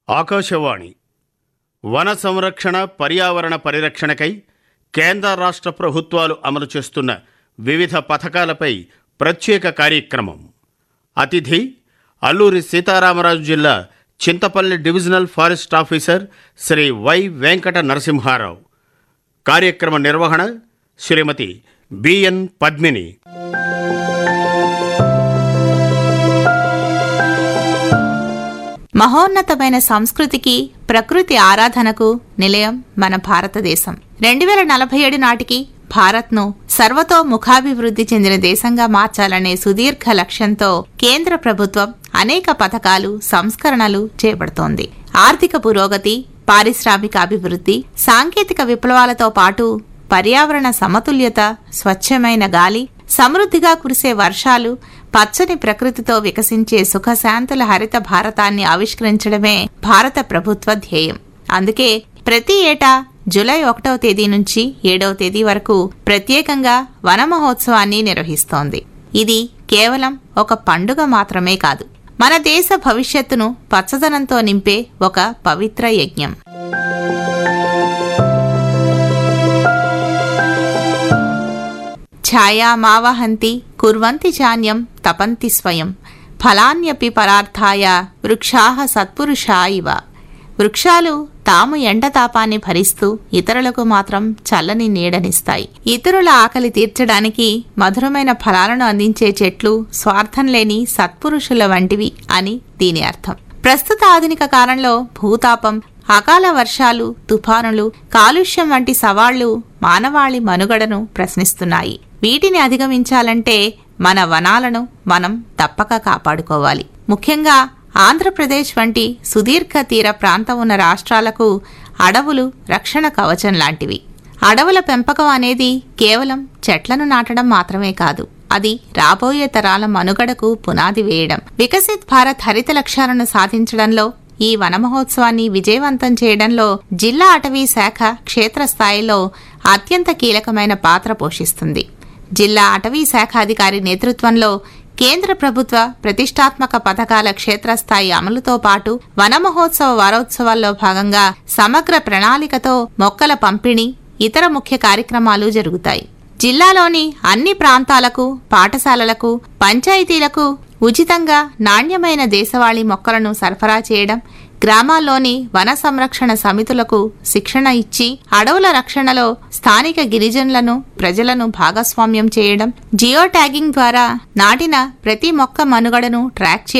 ఆకాశవాణి వన సంరక్షణ పర్యావరణ పరిరక్షణకై కేంద్ర రాష్ట్ర ప్రభుత్వాలు అమలు చేస్తున్న వివిధ పథకాలపై ప్రత్యేక కార్యక్రమం అతిథి అల్లూరి సీతారామరాజు జిల్లా Chintapalli divisional forest officer Shri Y Venkata Narasimharao కార్యక్రమ నిర్వహణ శ్రీమతి బిఎన్ పద్మిని మహోన్నతమైన సంస్కృతికి ప్రకృతి ఆరాధనకు నిలయం మన భారతదేశం రెండు వేల నలభై ఏడు నాటికి భారత్ను సర్వతోముఖాభివృద్ధి చెందిన దేశంగా మార్చాలనే సుదీర్ఘ లక్ష్యంతో కేంద్ర ప్రభుత్వం అనేక పథకాలు సంస్కరణలు చేపడుతోంది ఆర్థిక పురోగతి పారిశ్రామిక అభివృద్ధి సాంకేతిక విప్లవాలతో పాటు పర్యావరణ సమతుల్యత స్వచ్ఛమైన గాలి సమృద్ధిగా కురిసే వర్షాలు పచ్చని ప్రకృతితో వికసించే సుఖశాంతుల హరిత భారతాన్ని ఆవిష్కరించడమే భారత ప్రభుత్వ ధ్యేయం అందుకే ప్రతి ఏటా జూలై ఒకటవ తేదీ నుంచి ఏడవ తేదీ వరకు ప్రత్యేకంగా వన మహోత్సవాన్ని నిర్వహిస్తోంది ఇది కేవలం ఒక పండుగ మాత్రమే కాదు మన దేశ భవిష్యత్తును పచ్చదనంతో నింపే ఒక పవిత్ర యజ్ఞం ఛాయా మావహంతి కుర్వంతి చాన్యం తపంతి స్వయం ఫలాన్యపి పరార్థాయ వృక్షాహ సత్పురుషా ఇవ వృక్షాలు తాము ఎండతాపాన్ని భరిస్తూ ఇతరులకు మాత్రం చల్లని నీడనిస్తాయి ఇతరుల ఆకలి తీర్చడానికి మధురమైన ఫలాలను అందించే చెట్లు స్వార్థం లేని సత్పురుషుల వంటివి అని దీని అర్థం ప్రస్తుత ఆధునిక కాలంలో భూతాపం అకాల వర్షాలు తుఫానులు కాలుష్యం వంటి సవాళ్లు మానవాళి మనుగడను ప్రశ్నిస్తున్నాయి వీటిని అధిగమించాలంటే మన వనాలను మనం తప్పక కాపాడుకోవాలి ముఖ్యంగా ఆంధ్రప్రదేశ్ వంటి సుదీర్ఘ తీర ప్రాంతం ఉన్న రాష్ట్రాలకు అడవులు రక్షణ కవచం లాంటివి అడవుల పెంపకం అనేది కేవలం చెట్లను నాటడం మాత్రమే కాదు అది రాబోయే తరాల మనుగడకు పునాది వేయడం వికసిత్ భారత్ హరిత లక్ష్యాలను సాధించడంలో ఈ వన మహోత్సవాన్ని విజయవంతం చేయడంలో జిల్లా అటవీ శాఖ క్షేత్రస్థాయిలో అత్యంత కీలకమైన పాత్ర పోషిస్తుంది జిల్లా అటవీ శాఖ అధికారి నేతృత్వంలో కేంద్ర ప్రభుత్వ ప్రతిష్టాత్మక పథకాల క్షేత్రస్థాయి అమలుతో పాటు వన మహోత్సవ వారోత్సవాల్లో భాగంగా సమగ్ర ప్రణాళికతో మొక్కల పంపిణీ ఇతర ముఖ్య కార్యక్రమాలు జరుగుతాయి జిల్లాలోని అన్ని ప్రాంతాలకు పాఠశాలలకు పంచాయతీలకు ఉచితంగా నాణ్యమైన దేశవాళీ మొక్కలను సరఫరా చేయడం గ్రామాల్లోని వన సంరక్షణ సమితులకు శిక్షణ ఇచ్చి అడవుల రక్షణలో స్థానిక గిరిజనులను ప్రజలను భాగస్వామ్యం చేయడం జియో ట్యాగింగ్ ద్వారా నాటిన ప్రతి మొక్క మనుగడను ట్రాక్ చేయడం